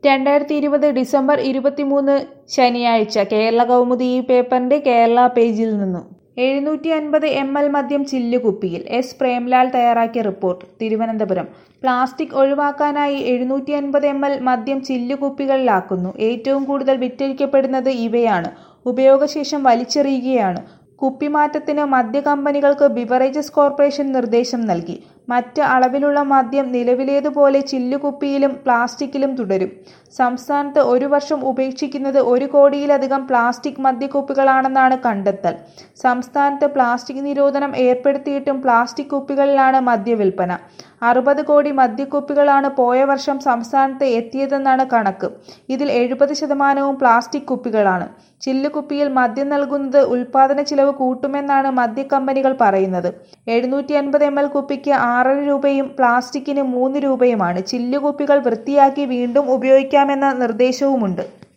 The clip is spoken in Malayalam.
രണ്ടായിരത്തി ഇരുപത് ഡിസംബർ ഇരുപത്തിമൂന്ന് ശനിയാഴ്ച കേരള കൗമുദി ഈ പേപ്പറിന്റെ കേരള പേജിൽ നിന്നും എഴുന്നൂറ്റി അൻപത് എം എൽ മദ്യം ചില്ലുകുപ്പിയിൽ എസ് പ്രേംലാൽ തയ്യാറാക്കിയ റിപ്പോർട്ട് തിരുവനന്തപുരം പ്ലാസ്റ്റിക് ഒഴിവാക്കാനായി എഴുന്നൂറ്റി അൻപത് എം എൽ മദ്യം ചില്ലുകുപ്പികളിലാക്കുന്നു ഏറ്റവും കൂടുതൽ വിറ്റഴിക്കപ്പെടുന്നത് ഇവയാണ് ഉപയോഗശേഷം വലിച്ചെറിയുകയാണ് കുപ്പിമാറ്റത്തിന് മദ്യ കമ്പനികൾക്ക് ബിവറേജസ് കോർപ്പറേഷൻ നിർദ്ദേശം നൽകി മറ്റ് അളവിലുള്ള മദ്യം നിലവിലേതുപോലെ ചില്ലുകുപ്പിയിലും പ്ലാസ്റ്റിക്കിലും തുടരും സംസ്ഥാനത്ത് ഒരു വർഷം ഉപേക്ഷിക്കുന്നത് ഒരു കോടിയിലധികം പ്ലാസ്റ്റിക് മദ്യക്കുപ്പികളാണെന്നാണ് കണ്ടെത്തൽ സംസ്ഥാനത്ത് പ്ലാസ്റ്റിക് നിരോധനം ഏർപ്പെടുത്തിയിട്ടും പ്ലാസ്റ്റിക് കുപ്പികളിലാണ് മദ്യവിൽപ്പന അറുപത് കോടി മദ്യക്കുപ്പികളാണ് പോയ വർഷം സംസ്ഥാനത്ത് എത്തിയതെന്നാണ് കണക്ക് ഇതിൽ എഴുപത് ശതമാനവും പ്ലാസ്റ്റിക് കുപ്പികളാണ് ചില്ലുകുപ്പിയിൽ മദ്യം നൽകുന്നത് ഉൽപാദന ചിലവ് കൂട്ടുമെന്നാണ് മദ്യക്കമ്പനികൾ പറയുന്നത് എഴുന്നൂറ്റി അൻപത് എം എൽ കുപ്പിക്ക് ആറര രൂപയും പ്ലാസ്റ്റിക്കിന് മൂന്ന് രൂപയുമാണ് ചില്ലുകുപ്പികൾ വൃത്തിയാക്കി വീണ്ടും ഉപയോഗിക്കാമെന്ന നിർദ്ദേശവുമുണ്ട്